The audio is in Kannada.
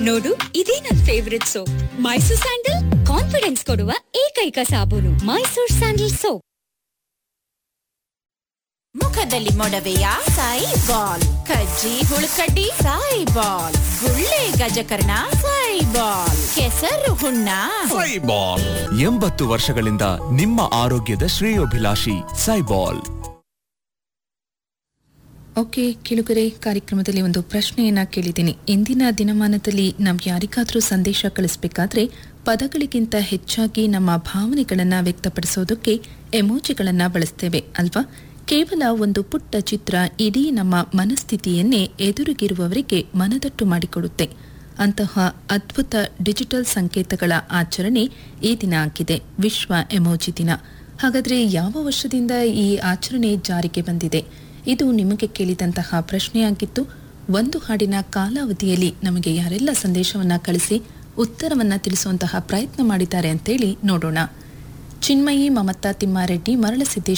ನೋಡು ಇದೇ ನನ್ favourite soap Mysore sandal confidence ಕೊಡುವ ಏಕೈಕ ಸಾಬೂನು ಮೈಸೂರ್ ಸ್ಯಾಂಡಲ್ ಸೋಪ್ ಮುಖದಲ್ಲಿ ಮೊಡವೆಯ ಸಾಯಿ ಬಾಲ್ ಕಜ್ಜಿ ಹುಳುಕಡ್ಡಿ ಸಾಯಿ ಬಾಲ್ ಗುಳ್ಳೆ ಗಜಕರ್ಣ ಸಾಯಿ ಬಾಲ್ ಕೆಸರು ಹುಣ್ಣ ಸೈಬಾಲ್ ಎಂಬತ್ತು ವರ್ಷಗಳಿಂದ ನಿಮ್ಮ ಆರೋಗ್ಯದ ಶ್ರೇಯೋಭಿಲಾಷಿ ಸೈಬಾಲ್ ಓಕೆ ಕಿಳುಗರೆ ಕಾರ್ಯಕ್ರಮದಲ್ಲಿ ಒಂದು ಪ್ರಶ್ನೆಯನ್ನ ಕೇಳಿದ್ದೀನಿ ಇಂದಿನ ದಿನಮಾನದಲ್ಲಿ ನಾವು ಯಾರಿಗಾದರೂ ಸಂದೇಶ ಕಳಿಸ್ಬೇಕಾದ್ರೆ ಪದಗಳಿಗಿಂತ ಹೆಚ್ಚಾಗಿ ನಮ್ಮ ಭಾವನೆಗಳನ್ನು ವ್ಯಕ್ತಪಡಿಸೋದಕ್ಕೆ ಎಮೋಜಿಗಳನ್ನು ಬಳಸ್ತೇವೆ ಅಲ್ವಾ ಕೇವಲ ಒಂದು ಪುಟ್ಟ ಚಿತ್ರ ಇಡೀ ನಮ್ಮ ಮನಸ್ಥಿತಿಯನ್ನೇ ಎದುರಿಗಿರುವವರಿಗೆ ಮನದಟ್ಟು ಮಾಡಿಕೊಡುತ್ತೆ ಅಂತಹ ಅದ್ಭುತ ಡಿಜಿಟಲ್ ಸಂಕೇತಗಳ ಆಚರಣೆ ಈ ದಿನ ಆಗಿದೆ ವಿಶ್ವ ಎಮೋಜಿ ದಿನ ಹಾಗಾದರೆ ಯಾವ ವರ್ಷದಿಂದ ಈ ಆಚರಣೆ ಜಾರಿಗೆ ಬಂದಿದೆ ಇದು ನಿಮಗೆ ಕೇಳಿದಂತಹ ಪ್ರಶ್ನೆಯಾಗಿತ್ತು ಒಂದು ಹಾಡಿನ ಕಾಲಾವಧಿಯಲ್ಲಿ ನಮಗೆ ಯಾರೆಲ್ಲ ಸಂದೇಶವನ್ನ ಕಳಿಸಿ ಉತ್ತರವನ್ನ ತಿಳಿಸುವಂತಹ ಪ್ರಯತ್ನ ಮಾಡಿದ್ದಾರೆ ಅಂತೇಳಿ ನೋಡೋಣ ಚಿನ್ಮಯಿ ಮಮತಾ ತಿಮ್ಮಾರೆಡ್ಡಿ ಮರಳಸಿದ್ದೇಶ್ವರ